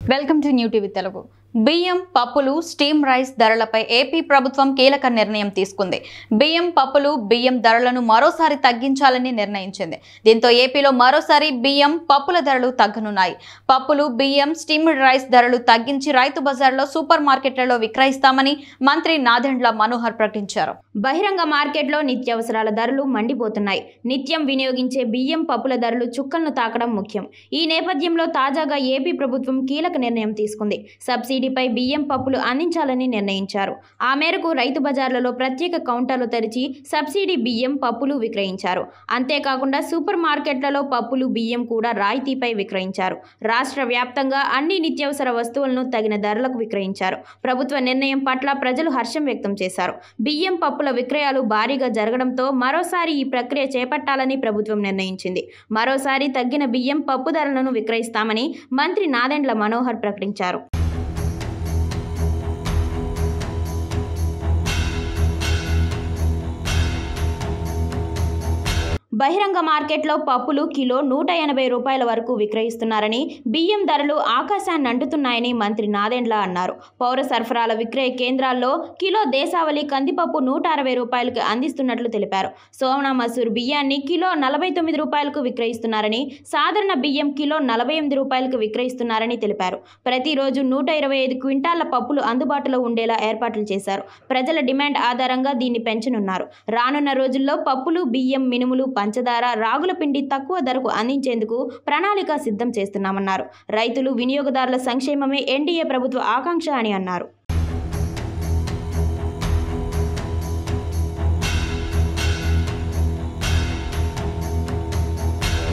welcome to new TV Telugu బియ్యం పప్పులు steam rice ధరలపై ఏపీ ప్రభుత్వం కీలక నిర్ణయం తీసుకుంది బియ్యం పప్పులు బియ్యం ధరలను మరోసారి తగ్గించాలని నిర్ణయించింది దీంతో ఏపీలో మరోసారి బియ్యం పప్పుల ధరలు తగ్గనున్నాయి పప్పులు బియ్యం స్టీమ్డ్ రైస్ ధరలు తగ్గించి రైతు బజార్లో సూపర్ మార్కెట్లలో విక్రయిస్తామని మంత్రి నాదెండ్ల మనోహర్ ప్రకటించారు బహిరంగ మార్కెట్లో నిత్యావసరాల ధరలు మండిపోతున్నాయి నిత్యం వినియోగించే బియ్యం పప్పుల ధరలు చుక్కలను తాకడం ముఖ్యం ఈ నేపథ్యంలో తాజాగా ఏపీ ప్రభుత్వం కీలక నిర్ణయం తీసుకుంది సబ్సిడీపై బియ్యం పప్పులు అందించాలని నిర్ణయించారు ఆ మేరకు రైతు బజార్లలో ప్రత్యేక కౌంటర్లు తెరిచి సబ్సిడీ బియ్యం పప్పులు విక్రయించారు అంతేకాకుండా సూపర్ మార్కెట్లలో పప్పులు బియ్యం కూడా రాయితీపై విక్రయించారు రాష్ట్ర వ్యాప్తంగా అన్ని నిత్యావసర వస్తువులను తగిన ధరలకు విక్రయించారు ప్రభుత్వ నిర్ణయం పట్ల ప్రజలు హర్షం వ్యక్తం చేశారు బియ్యం పప్పుల విక్రయాలు భారీగా జరగడంతో మరోసారి ఈ ప్రక్రియ చేపట్టాలని ప్రభుత్వం నిర్ణయించింది మరోసారి తగ్గిన బియ్యం పప్పు ధరలను విక్రయిస్తామని మంత్రి నాదెండ్ల మనోహర్ ప్రకటించారు బహిరంగ మార్కెట్లో పప్పులు కిలో నూట ఎనభై రూపాయల వరకు విక్రయిస్తున్నారని బియ్యం ధరలు ఆకాశాన్ని అంటుతున్నాయని మంత్రి నాదెండ్ల అన్నారు పౌర సరఫరాల విక్రయ కేంద్రాల్లో కిలో దేశావళి కందిపప్పు నూట అరవై రూపాయలకు అందిస్తున్నట్లు తెలిపారు సోనా మసూర్ బియ్యాన్ని కిలో నలభై తొమ్మిది రూపాయలకు విక్రయిస్తున్నారని సాధారణ బియ్యం కిలో నలభై ఎనిమిది రూపాయలకు విక్రయిస్తున్నారని తెలిపారు ప్రతిరోజు నూట ఇరవై ఐదు క్వింటాళ్ల పప్పులు అందుబాటులో ఉండేలా ఏర్పాట్లు చేశారు ప్రజల డిమాండ్ ఆధారంగా దీన్ని పెంచనున్నారు రానున్న రోజుల్లో పప్పులు బియ్యం మినుములు పంచదార రాగుల పిండి తక్కువ ధరకు అందించేందుకు ప్రణాళిక సిద్ధం చేస్తున్నామన్నారు రైతులు వినియోగదారుల సంక్షేమమే ఎన్డీఏ ప్రభుత్వ ఆకాంక్ష అని అన్నారు